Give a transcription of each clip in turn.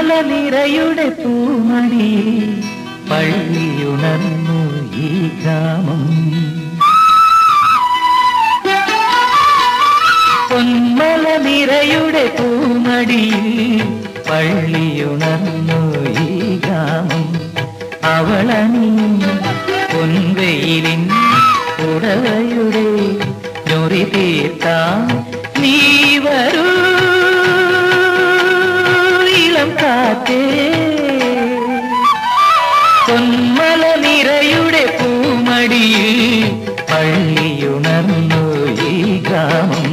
പൊന്മല നിരയുടെ പൂമടി പള്ളിയുണർന്നു ഈ ഗ്രാമം പൊന്മല നിരയുടെ പൂമടി പള്ളിയുണർന്നു ഈ ഗ്രാമം അവളണി പൊൻവെയിലിൻ ഉടവയുടെ ഞൊറി തീർത്താം നീ വരൂ ഇളം കാറ്റേ പൊന്മല നിരയുടെ പൂമടിയിൽ പള്ളിയുണർന്നു ഈ ഗ്രാമം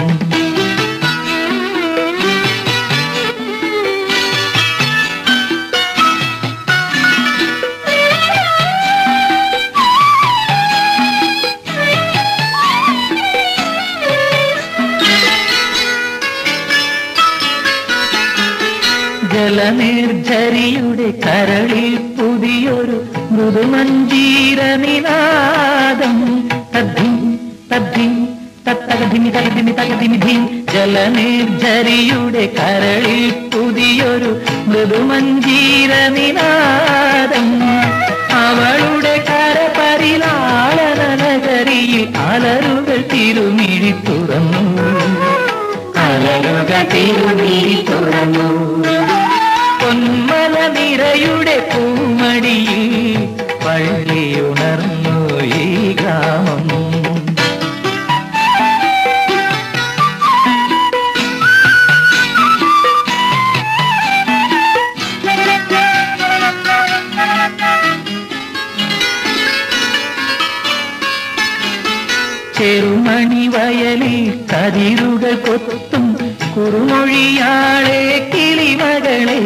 ജലനിർജരിയുടെ കരളിൽ പുതിയൊരു മൃദുമഞ്ജീര നിനാദം തദ്ധിം തദ്ധിം തത്തകധിമി തകധിമി തകധിമി ധീം ജലനിർജരിയുടെ കരളിൽ പുതിയൊരു മൃദുമഞ്ജീര നിനാദം അവളുടെ കരപരിലാളന നഗരിയിൽ അലറുകൾ തിരുമിഴി തുറന്നു അലറുകൾ തിരുമിഴി തുറന്നു പൊന്മല നിരയുടെ പൂമടിയിൽ പള്ളിയുണർന്നു ഈ ഗ്രാമം ചെറുമണി വയലിൽ കതിരുകൾ കൊത്തും കുറുമൊഴിയാളെ കിളിമകളെ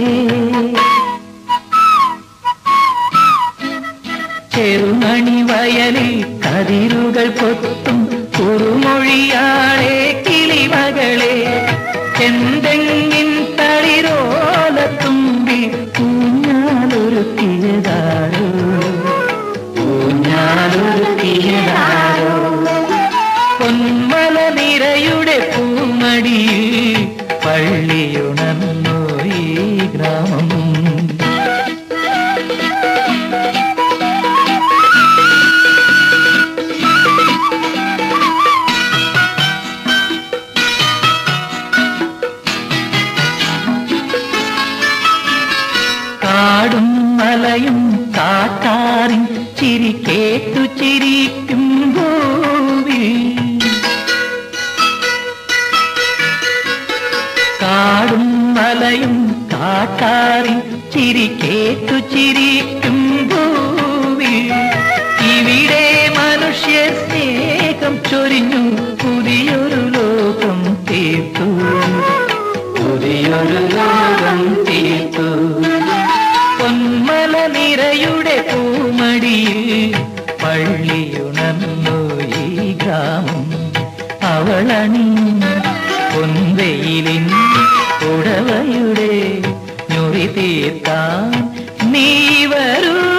ചെറുമണി വയലിൽ കതിരുകൾ കൊത്തും കുറുമൊഴിയാളെ കിളിമകളെ എന്തെങ്ങിൻ തളിരോല തുമ്പി ഊഞ്ഞാലൊരുക്കിയതാരോ ഊഞ്ഞാലൊരുക്കിയതാരോ പൊന്മല നിരയുടെ പൂമടിയിൽ പള്ളിയുണർന്നു ഈ ഗ്രാമം കാടും മലയും കാട്ടാറിൻ ചിരി കേട്ടു ചിരിക്കും ഭൂവിൽ കാടും മലയും കാട്ടാറിൻ ചിരി കേട്ടു ചിരിക്കും ഭൂവിൽ ഇവിടെ മനുഷ്യ സ്നേഹം ചൊരിഞ്ഞു പുതിയൊരു ലോകം തീർത്തു പുതിയൊരു ലോകം തീർത്തു പൊന്മല നിരയുടെ പൂമടിയിൽ പള്ളിയുണർന്നു ഈ ഗ്രാമം അവളണി പൊൻവെയിലിൻ ഉടവയുടെ ഞൊറി തീർത്താൻ നീ വരൂ